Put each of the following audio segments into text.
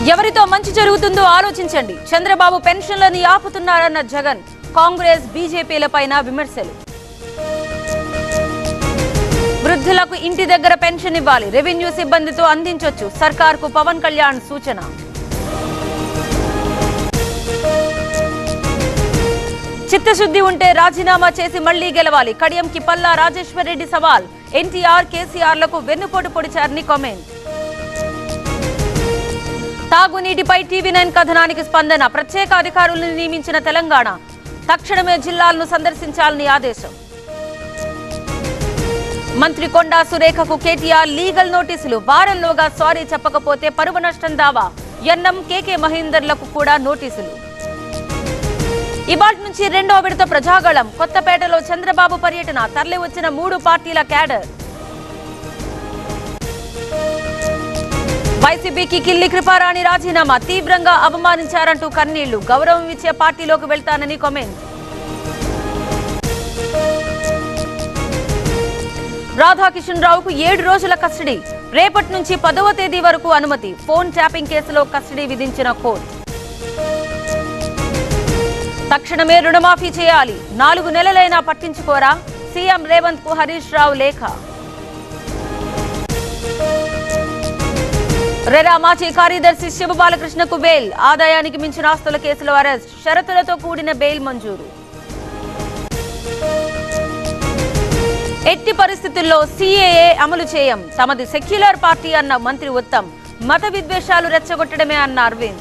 ఎవరితో మంచి జరుగుతుందో ఆలోచించండి చంద్రబాబు పెన్షన్లని ఆపుతున్నారన్న జగన్ కాంగ్రెస్ బీజేపీలపైన విమర్శలు వృద్ధులకు ఇంటి దగ్గర పెన్షన్ ఇవ్వాలి రెవెన్యూ సిబ్బందితో అందించొచ్చు సర్కార్కు పవన్ కళ్యాణ్ సూచన చిత్తశుద్ధి ఉంటే రాజీనామా చేసి మళ్లీ గెలవాలి కడియంకి పల్లా రాజేశ్వర్ రెడ్డి సవాల్ ఎన్టీఆర్ కేసీఆర్లకు వెన్నుపోటు పొడిచారని కామెంట్ తాగునీటిపై టీవీ నైన్ కథనానికి స్పందన ప్రత్యేక అధికారులను నియమించిన తెలంగాణ తక్షణమే జిల్లాలను సందర్శించాలని ఆదేశం మంత్రి కొండా సురేఖకు కేటీఆర్ లీగల్ నోటీసులు వారంలోగా సారీ చెప్పకపోతే పరువు నష్టం దావా ఎన్ఎం కేకే మహేందర్లకు కూడా నోటీసులు ఇవాటి నుంచి రెండో విడత ప్రజాగళం కొత్తపేటలో చంద్రబాబు పర్యటన తరలి వచ్చిన మూడు పార్టీల క్యాడర్ వైసీపీకి కిల్లి కృపారాణి రాజీనామా తీవ్రంగా అవమానించారంటూ కన్నీళ్లు గౌరవం ఇచ్చే పార్టీలోకి వెళ్తానని కామెంట్ రాధాకిషన్ రావుకు ఏడు రోజుల కస్టడీ రేపటి నుంచి పదవ తేదీ వరకు అనుమతి ఫోన్ ట్యాపింగ్ కేసులో కస్టడీ విధించిన కోర్టు తక్షణమే రుణమాఫీ చేయాలి నాలుగు నెలలైనా పట్టించుకోరా సీఎం రేవంత్ కు హరీష్ రావు లేఖ రెరా మాజీ కార్యదర్శి శివ బాలకృష్ణకు బెయిల్ ఆదాయానికి మించిన ఆస్తుల కేసులో అరెస్ట్ షరతులతో కూడిన బెయిల్ మంజూరు ఎట్టి పరిస్థితుల్లో సీఏఏ అమలు చేయం తమది సెక్యులర్ పార్టీ అన్న మంత్రి ఉత్తమ్ మత విద్వేషాలు రెచ్చగొట్టడమే అన్న Arvind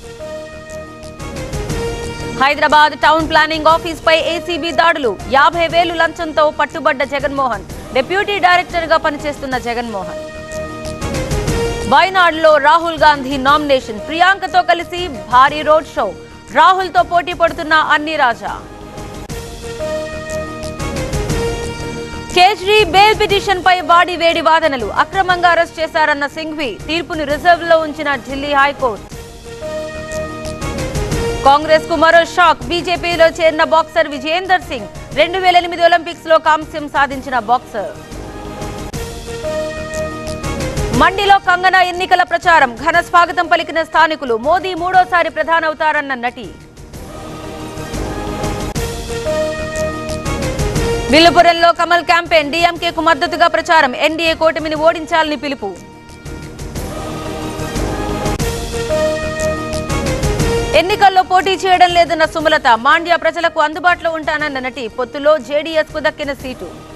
Hyderabad town planning office పై ఏసీబీ దాడులు యాభై వేలు లంచంతో పట్టుబడ్డ జగన్మోహన్ డిప్యూటీ డైరెక్టర్ గా పనిచేస్తున్న జగన్మోహన్ వయనాడులో రాహుల్ గాంధీ నామినేషన్ ప్రియాంకతో కలిసి భారీ రోడ్ షో రాహుల్ తో పోటీ పడుతున్న అన్ని రాజా కేజ్రీ బెయిల్ పిటిషన్ పై వాడి వేడి వాదనలు అక్రమంగా అరెస్ట్ చేశారన్న సింఘ్వి తీర్పును రిజర్వ్ లో ఉంచిన ఢిల్లీ హైకోర్టు కాంగ్రెస్ కు మరో షాక్ బీజేపీలో చేరిన బాక్సర్ విజయేందర్ సింగ్ రెండు వేల ఎనిమిది ఒలింపిక్స్ లో కాంస్యం సాధించిన బాక్సర్ మండిలో కంగనా ఎన్నికల ప్రచారం ఘన స్వాగతం పలికిన స్థానికులు మోదీ మూడోసారి ప్రధానవుతారన్న నటి విల్లుపురంలో కమల్ క్యాంపెయిన్ డీఎంకేకు మద్దతుగా ప్రచారం ఎన్డీఏ కూటమిని ఓడించాలని పిలుపు ఎన్నికల్లో పోటీ చేయడం లేదన్న సుమలత మాండ్య ప్రజలకు అందుబాటులో ఉంటానన్న నటి పొత్తులో జేడీఎస్ కు దక్కిన సీటు